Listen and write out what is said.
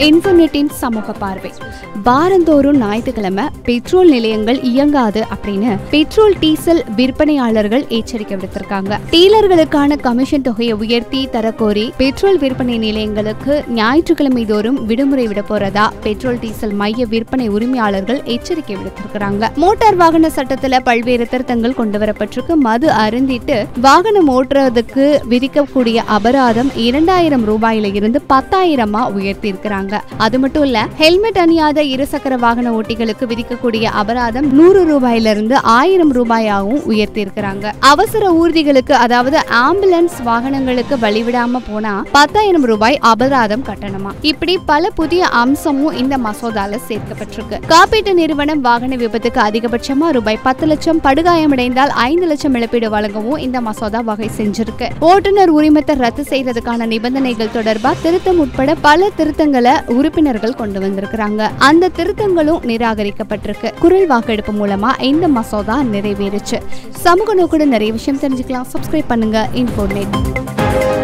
இன்ஃபர்நெட்டின் சமூக பார்வை வாரந்தோறும் ஞாயிற்றுக்கிழமை பெட்ரோல் நிலையங்கள் இயங்காது அப்படின்னு பெட்ரோல் டீசல் விற்பனையாளர்கள் எச்சரிக்கை விடுத்திருக்காங்க டீலர்களுக்கான கமிஷன் தொகையை உயர்த்தி தரக்கோரி பெட்ரோல் விற்பனை நிலையங்களுக்கு ஞாயிற்றுக்கிழமை தோறும் விடுமுறை விட போறதா பெட்ரோல் டீசல் மைய விற்பனை உரிமையாளர்கள் எச்சரிக்கை விடுத்திருக்கிறாங்க மோட்டார் வாகன சட்டத்துல பல்வேறு திருத்தங்கள் கொண்டு வரப்பட்டிருக்கு மது அருந்திட்டு வாகனம் ஓட்டுறதுக்கு விதிக்கக்கூடிய அபராதம் இரண்டாயிரம் ரூபாயில இருந்து பத்தாயிரமா உயர்த்தி இருக்கிறாங்க அது மட்டும் இல்ல ஹெல்மெட் அணியாத இருசக்கர வாகன ஓட்டிகளுக்கு விதிக்கக்கூடிய அபராதம் நூறு ரூபாயில இருந்து ஆயிரம் ரூபாயாகவும் உயர்த்தி இருக்கிறாங்க அவசர ஊர்திகளுக்கு அதாவது ஆம்புலன்ஸ் வாகனங்களுக்கு வழிவிடாம போனா பத்தாயிரம் ரூபாய் அபராதம் கட்டணமா இப்படி பல புதிய அம்சமும் இந்த மசோதால சேர்க்கப்பட்டிருக்கு காப்பீட்டு நிறுவனம் வாகன விபத்துக்கு அதிகபட்சமா ரூபாய் பத்து லட்சம் படுகாயமடைந்தால் ஐந்து லட்சம் இழப்பீடு வழங்கவும் இந்த மசோதா வகை செஞ்சிருக்கு ஓட்டுநர் உரிமத்தை ரத்து செய்யறதுக்கான நிபந்தனைகள் தொடர்பா திருத்தம் உட்பட பல திருத்தங்களை உறுப்பினர்கள் கொண்டு வந்திருக்கிறாங்க அந்த திருத்தங்களும் நிராகரிக்கப்பட்டிருக்கு குரல் வாக்கெடுப்பு மூலமா இந்த மசோதா நிறைவேறுச்சு சமூக நோக்குடன் நிறைய விஷயம் தெரிஞ்சுக்கலாம் சப்ஸ்கிரைப் பண்ணுங்க இன்ஃபோர்நெட்